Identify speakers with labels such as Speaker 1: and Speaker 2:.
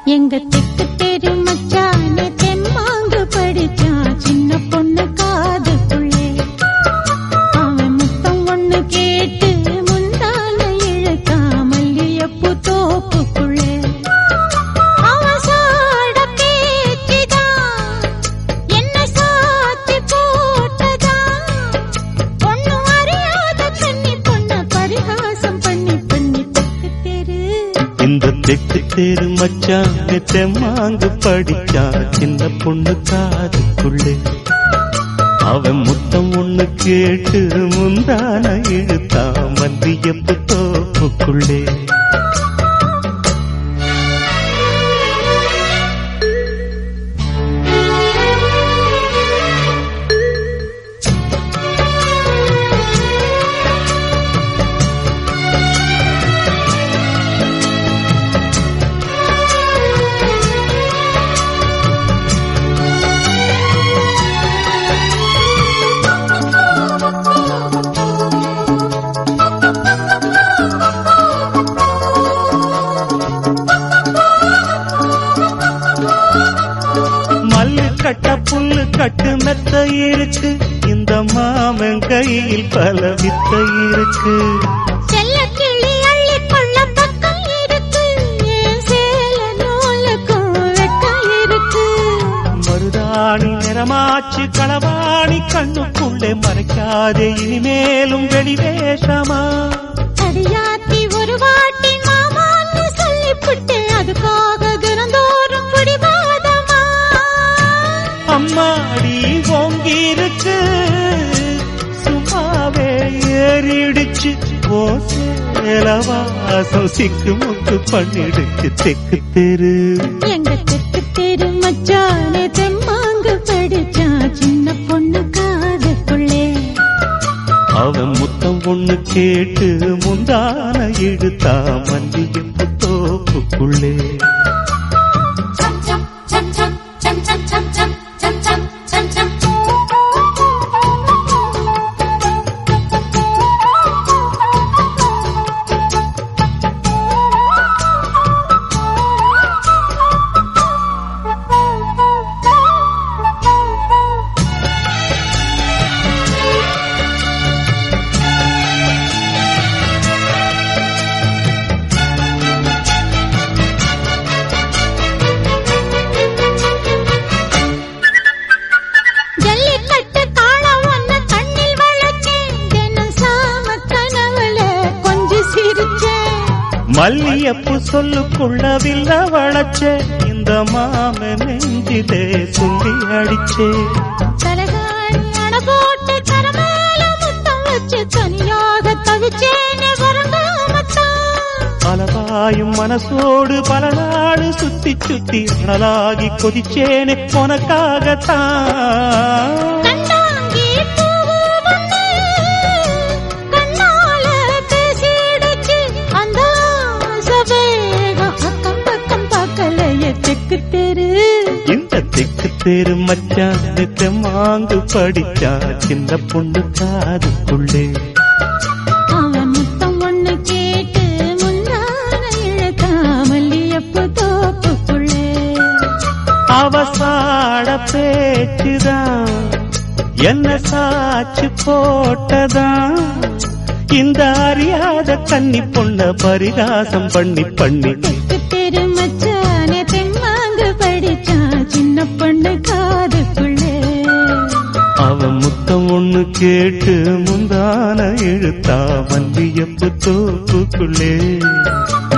Speaker 1: எங்க தெக்கு தெரு மச்சானே தெம்மாங்கு படிச்சான் சின்ன பொண்ணு காதுக்குள்ளே அவன் முத்தம் ஒண்ணு கேட்டு முந்தான இழுத்தா மல்லியப்பூ தோப்புக்குள்ளே அவன் சாட பேச்சுதான் என்ன சாத்தி போட்டதான் ஒண்ணும் அறியாத கன்னி பொண்ண பரிகாசம் பண்ணி பண்ணி தெக்கு தெரு
Speaker 2: இந்த தெக்கு தெரு மச்சான் தெம்மாங்கு படிச்சான் சின்ன பொண்ணு காதுக்குள்ளே அவன் முத்தம் ஒண்ணு கேட்டு முந்தான இழுத்தா மல்லியப்பு தோப்புக்குள்ளே மல்லு கட்ட புல்லு கட்டு மெத்த இருக்கு இந்த மாமன் கையில் பல வித்த இருக்கு
Speaker 1: செல்ல கிளி அள்ளி கொள்ள பக்கம் இருக்கு என் சேல நூலுக்கும் வெட்கம் இருக்கு
Speaker 2: மருதாணி நிறமாச்சு களவாணி கண்ணுக்குள்ளே மறைக்காதே இனிமேலும் வெளிவேஷமா
Speaker 1: அடியாத்தி ஒரு வாட்டி மாமான்னு சொல்லிப்புட்டு அதுக்காக தினந்தோறும் பிடிவாதமா
Speaker 2: அம்மாடி ஓங்கிருக்கு சும்மாவே ஏறிடுச்சு ஓ சேலவாசம் சிக்கு முக்கு பண்ணிடுச்சு தெக்கு தெரு
Speaker 1: எங்க தெற்கு தெரு மச்சானே தெம்மாங்கு படிச்சா சின்ன பொண்ணு காதுக்குள்ளே
Speaker 2: அவன் முத்தம் ஒண்ணு கேட்டு முந்தான இழுத்தா மல்லிகைப்பு தோப்புக்குள்ளே
Speaker 1: ஜல்லிக்கட்டு காளம் ஒண்ணு கண்ணில் வளர்ச்சேன் தினம் சாம கனவுல கொஞ்சம் சிரிச்சேன்
Speaker 2: மல்லியப்பு சொல்லுக்குள்ள வில்ல வளச்சே இந்த மாமன் நெஞ்சிலே சொல்லி அடிச்சே
Speaker 1: தலகாணி அணை போட்டு கரமேல முத்தம் வச்சு தனியாக தவிச்சேனே வரங்காமத்தான்
Speaker 2: பலவாயும் மனசோடு பல நாடு சுத்தி சுத்தி அனலாகி கொதிச்சேனே உனக்காகத்தான்
Speaker 1: கண்டாங்கி பூவு ஒண்ணு கண்ணால பேசிடுச்சு அந்த ஆசவேகம் அக்கம் பக்கம் பார்க்கலையே தெக்கு தெரு
Speaker 2: இந்த தெக்கு தெரு மச்சான் மாங்கு படிச்சா சின்ன பொண்ணு காதுக்குள்ளே
Speaker 1: அவன் முத்தம் ஒண்ணு கேட்டு முன்னான இழுத்தா மல்லியப்பு தோப்புக்குள்ளே
Speaker 2: அவசாட பேச்சுதான் என்ன சாச்சு போட்டதான் இந்த அறியாத கன்னி பொண்ண பரிகாசம் பண்ணி பண்ணி
Speaker 1: தெக்கு தெரு மச்சானே தெம்மாங்கு படிச்சா சின்ன பொண்ணு காதுக்குள்ளே
Speaker 2: அவன் முத்தம் ஒண்ணு கேட்டு முந்தான இழுத்தா மல்லியப்பு தோப்புக்குள்ளே